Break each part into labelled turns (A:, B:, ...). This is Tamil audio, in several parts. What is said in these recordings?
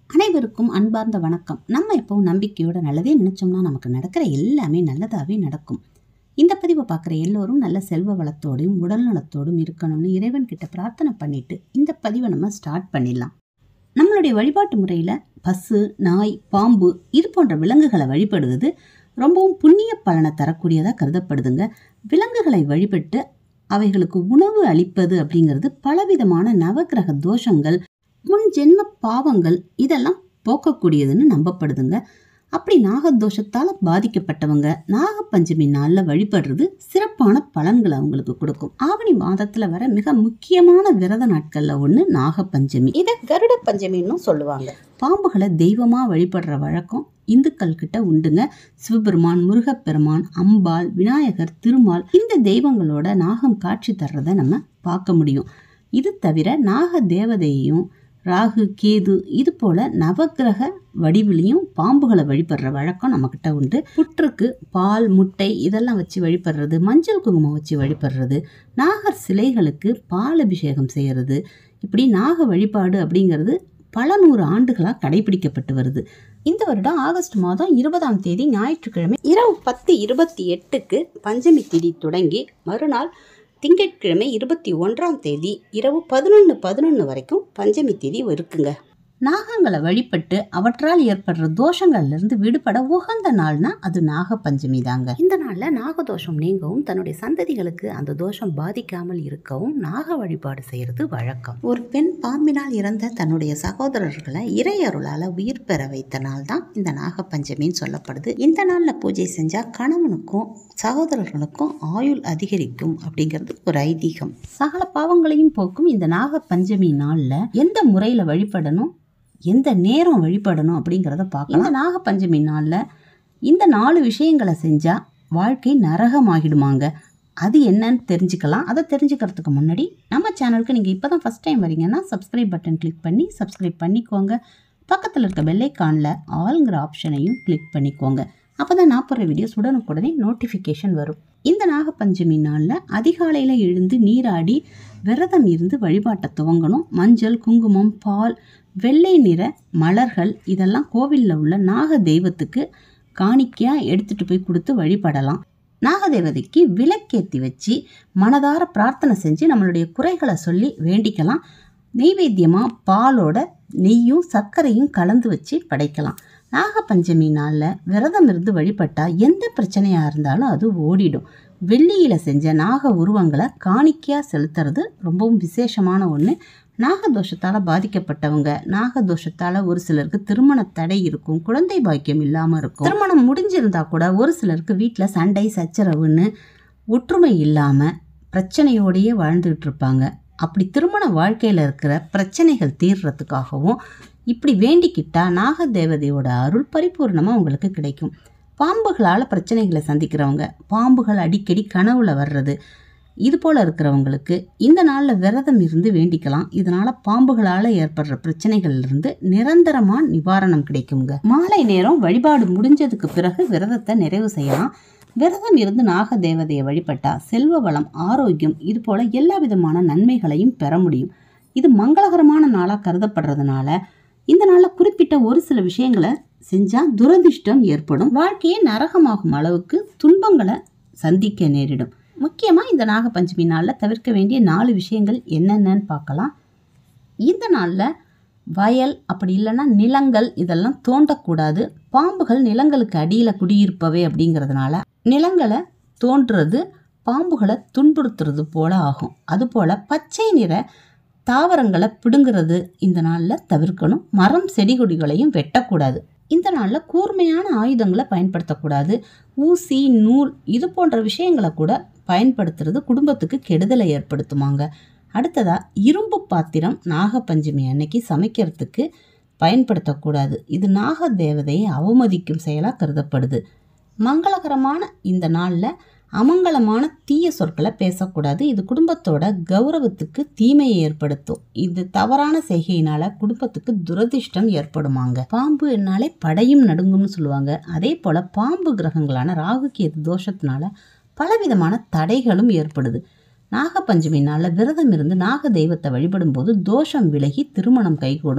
A: அனைவருக்கும் அன்பார்ந்த வணக்கம் நம்ம எப்பவும் நம்பிக்கையோட நல்லதே நினைச்சோம்னா நமக்கு நடக்கிற எல்லாமே நல்லதாகவே நடக்கும் இந்த பதிவை பார்க்குற எல்லோரும் நல்ல செல்வ வளத்தோடும் உடல் நலத்தோடும் இருக்கணும்னு இறைவன் கிட்ட பிரார்த்தனை பண்ணிட்டு இந்த பதிவை நம்ம ஸ்டார்ட் பண்ணிடலாம் நம்மளுடைய வழிபாட்டு முறையில் பசு நாய் பாம்பு இது போன்ற விலங்குகளை வழிபடுவது ரொம்பவும் புண்ணிய பலனை தரக்கூடியதாக கருதப்படுதுங்க விலங்குகளை வழிபட்டு அவைகளுக்கு உணவு அளிப்பது அப்படிங்கிறது பலவிதமான நவக்கிரக தோஷங்கள் முன் ஜென்ம பாவங்கள் இதெல்லாம் போக்கக்கூடியதுன்னு நம்பப்படுதுங்க அப்படி நாகதோஷத்தால் பாதிக்கப்பட்டவங்க நாகப்பஞ்சமி நாளில் வழிபடுறது சிறப்பான பலன்களை அவங்களுக்கு கொடுக்கும் ஆவணி மாதத்தில் வர மிக முக்கியமான விரத நாட்களில் ஒன்று நாகப்பஞ்சமி இதை கருட பஞ்சமின்னு சொல்லுவாங்க பாம்புகளை தெய்வமாக வழிபடுற வழக்கம் இந்துக்கள் கிட்ட உண்டுங்க சிவபெருமான் முருகப்பெருமான் அம்பாள் விநாயகர் திருமால் இந்த தெய்வங்களோட நாகம் காட்சி தர்றதை நம்ம பார்க்க முடியும் இது தவிர நாக தேவதையையும் ராகு கேது இது போல நவக்கிரக வடிவிலையும் பாம்புகளை வழிபடுற வழக்கம் நம்மக்கிட்ட உண்டு புற்றுக்கு பால் முட்டை இதெல்லாம் வச்சு வழிபடுறது மஞ்சள் குங்குமம் வச்சு வழிபடுறது நாகர் சிலைகளுக்கு பால் அபிஷேகம் செய்கிறது இப்படி நாக வழிபாடு அப்படிங்கிறது பல நூறு ஆண்டுகளாக கடைபிடிக்கப்பட்டு வருது இந்த வருடம் ஆகஸ்ட் மாதம் இருபதாம் தேதி ஞாயிற்றுக்கிழமை இரவு பத்து இருபத்தி எட்டுக்கு பஞ்சமி திதி தொடங்கி மறுநாள் திங்கட்கிழமை இருபத்தி ஒன்றாம் தேதி இரவு பதினொன்று பதினொன்று வரைக்கும் பஞ்சமி தேதி இருக்குங்க நாகங்களை வழிபட்டு அவற்றால் ஏற்படுற தோஷங்கள்லேருந்து விடுபட உகந்த நாள்னா அது நாக பஞ்சமி தாங்க இந்த நாளில் நாகதோஷம் நீங்கவும் தன்னுடைய சந்ததிகளுக்கு அந்த தோஷம் பாதிக்காமல் இருக்கவும் நாக வழிபாடு செய்கிறது வழக்கம் ஒரு பெண் பாம்பினால் இறந்த தன்னுடைய சகோதரர்களை இறையருளால் உயிர் பெற வைத்த நாள் தான் இந்த நாக பஞ்சமின்னு சொல்லப்படுது இந்த நாளில் பூஜை செஞ்சால் கணவனுக்கும் சகோதரர்களுக்கும் ஆயுள் அதிகரிக்கும் அப்படிங்கிறது ஒரு ஐதீகம் சகல பாவங்களையும் போக்கும் இந்த நாக பஞ்சமி நாளில் எந்த முறையில் வழிபடணும் எந்த நேரம் வழிபடணும் அப்படிங்கிறத பார்க்கலாம் இந்த நாக பஞ்சமி நாளில் இந்த நாலு விஷயங்களை செஞ்சால் வாழ்க்கை நரகமாகிடுமாங்க அது என்னன்னு தெரிஞ்சுக்கலாம் அதை தெரிஞ்சுக்கிறதுக்கு முன்னாடி நம்ம சேனலுக்கு நீங்கள் இப்போ தான் ஃபஸ்ட் டைம் வரீங்கன்னா சப்ஸ்கிரைப் பட்டன் கிளிக் பண்ணி சப்ஸ்கிரைப் பண்ணிக்கோங்க பக்கத்தில் இருக்க பெல்லைக்கானில் ஆளுங்கிற ஆப்ஷனையும் கிளிக் பண்ணிக்கோங்க அப்போ தான் நான் போடுற வீடியோஸ் உடனுக்குடனே நோட்டிஃபிகேஷன் வரும் இந்த நாகப்பஞ்சமி நாளில் அதிகாலையில் எழுந்து நீராடி விரதம் இருந்து வழிபாட்டை துவங்கணும் மஞ்சள் குங்குமம் பால் வெள்ளை நிற மலர்கள் இதெல்லாம் கோவிலில் உள்ள நாக தெய்வத்துக்கு காணிக்கையாக எடுத்துகிட்டு போய் கொடுத்து வழிபடலாம் நாகதேவதைக்கு விளக்கேற்றி வச்சு மனதார பிரார்த்தனை செஞ்சு நம்மளுடைய குறைகளை சொல்லி வேண்டிக்கலாம் நெய்வேத்தியமாக பாலோட நெய்யும் சர்க்கரையும் கலந்து வச்சு படைக்கலாம் நாகப்பஞ்சமி நாளில் விரதம் இருந்து வழிபட்டால் எந்த பிரச்சனையாக இருந்தாலும் அது ஓடிடும் வெள்ளியில் செஞ்ச நாக உருவங்களை காணிக்கையாக செலுத்துறது ரொம்பவும் விசேஷமான ஒன்று நாகதோஷத்தால் பாதிக்கப்பட்டவங்க நாகதோஷத்தால் ஒரு சிலருக்கு திருமண தடை இருக்கும் குழந்தை பாக்கியம் இல்லாமல் இருக்கும் திருமணம் முடிஞ்சிருந்தா கூட ஒரு சிலருக்கு வீட்டில் சண்டை சச்சரவுன்னு ஒற்றுமை இல்லாமல் பிரச்சனையோடையே வாழ்ந்துகிட்டு இருப்பாங்க அப்படி திருமண வாழ்க்கையில் இருக்கிற பிரச்சனைகள் தீர்றதுக்காகவும் இப்படி வேண்டிக்கிட்டா நாகதேவதையோட அருள் பரிபூர்ணமாக உங்களுக்கு கிடைக்கும் பாம்புகளால் பிரச்சனைகளை சந்திக்கிறவங்க பாம்புகள் அடிக்கடி கனவுல வர்றது இது போல் இருக்கிறவங்களுக்கு இந்த நாளில் விரதம் இருந்து வேண்டிக்கலாம் இதனால் பாம்புகளால் ஏற்படுற பிரச்சனைகள்லேருந்து நிரந்தரமாக நிவாரணம் கிடைக்குங்க மாலை நேரம் வழிபாடு முடிஞ்சதுக்கு பிறகு விரதத்தை நிறைவு செய்யலாம் விரதம் இருந்து நாக தேவதையை வழிபட்டா செல்வ வளம் ஆரோக்கியம் இது போல் எல்லா விதமான நன்மைகளையும் பெற முடியும் இது மங்களகரமான நாளாக கருதப்படுறதுனால இந்த நாளில் குறிப்பிட்ட ஒரு சில விஷயங்களை செஞ்சால் துரதிர்ஷ்டம் ஏற்படும் வாழ்க்கையே நரகமாகும் அளவுக்கு துன்பங்களை சந்திக்க நேரிடும் முக்கியமாக இந்த நாகப்பஞ்சமி நாளில் தவிர்க்க வேண்டிய நாலு விஷயங்கள் என்னென்னன்னு பார்க்கலாம் இந்த நாளில் வயல் அப்படி இல்லைன்னா நிலங்கள் இதெல்லாம் தோண்டக்கூடாது பாம்புகள் நிலங்களுக்கு அடியில் குடியிருப்பவை அப்படிங்கிறதுனால நிலங்களை தோன்றுறது பாம்புகளை துன்புறுத்துறது போல ஆகும் அதுபோல் பச்சை நிற தாவரங்களை பிடுங்கிறது இந்த நாளில் தவிர்க்கணும் மரம் செடி கொடிகளையும் வெட்டக்கூடாது இந்த நாளில் கூர்மையான ஆயுதங்களை பயன்படுத்தக்கூடாது ஊசி நூல் இது போன்ற விஷயங்களை கூட பயன்படுத்துறது குடும்பத்துக்கு கெடுதலை ஏற்படுத்துமாங்க அடுத்ததாக இரும்பு பாத்திரம் நாகப்பஞ்சமி அன்னைக்கு சமைக்கிறதுக்கு பயன்படுத்தக்கூடாது இது நாக தேவதையை அவமதிக்கும் செயலாக கருதப்படுது மங்களகரமான இந்த நாளில் அமங்கலமான தீய சொற்களை பேசக்கூடாது இது குடும்பத்தோட கௌரவத்துக்கு தீமையை ஏற்படுத்தும் இது தவறான செய்கையினால குடும்பத்துக்கு துரதிர்ஷ்டம் ஏற்படுமாங்க பாம்பு என்னாலே படையும் நடுங்கும்னு சொல்லுவாங்க அதே போல பாம்பு கிரகங்களான ராகு கேது தோஷத்தினால பலவிதமான தடைகளும் ஏற்படுது நாகப்பஞ்சமி நாளில் விரதம் இருந்து நாக தெய்வத்தை வழிபடும் போது தோஷம் விலகி திருமணம் கைகூடும்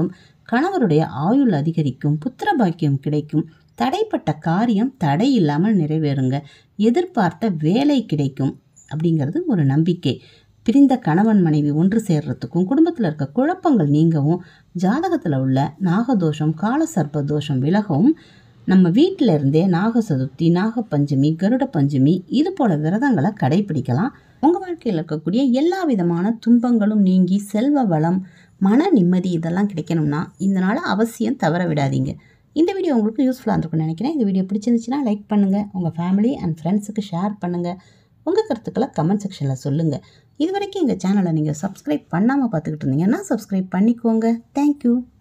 A: கணவருடைய ஆயுள் அதிகரிக்கும் புத்திர பாக்கியம் கிடைக்கும் தடைப்பட்ட காரியம் தடை இல்லாமல் நிறைவேறுங்க எதிர்பார்த்த வேலை கிடைக்கும் அப்படிங்கிறது ஒரு நம்பிக்கை பிரிந்த கணவன் மனைவி ஒன்று சேர்றதுக்கும் குடும்பத்தில் இருக்க குழப்பங்கள் நீங்கவும் ஜாதகத்தில் உள்ள நாகதோஷம் காலசர்ப்ப தோஷம் விலகவும் நம்ம வீட்டில இருந்தே நாக சதுர்த்தி நாகப்பஞ்சமி கருட பஞ்சமி இது போல விரதங்களை கடைபிடிக்கலாம் உங்கள் வாழ்க்கையில் இருக்கக்கூடிய எல்லா விதமான துன்பங்களும் நீங்கி செல்வ வளம் மன நிம்மதி இதெல்லாம் கிடைக்கணும்னா இந்த நாளை அவசியம் தவற விடாதீங்க இந்த வீடியோ உங்களுக்கு யூஸ்ஃபுல்லாக இருந்திருக்கும்னு நினைக்கிறேன் இந்த வீடியோ பிடிச்சிருந்துச்சுன்னா லைக் பண்ணுங்கள் உங்கள் ஃபேமிலி அண்ட் ஃப்ரெண்ட்ஸுக்கு ஷேர் பண்ணுங்கள் உங்கள் கருத்துக்களை கமெண்ட் செக்ஷனில் சொல்லுங்கள் இது வரைக்கும் எங்கள் சேனலை நீங்கள் சப்ஸ்கிரைப் பண்ணாமல் பார்த்துக்கிட்டு இருந்தீங்கன்னா சப்ஸ்கிரைப் பண்ணிக்கோங்க தேங்க்யூ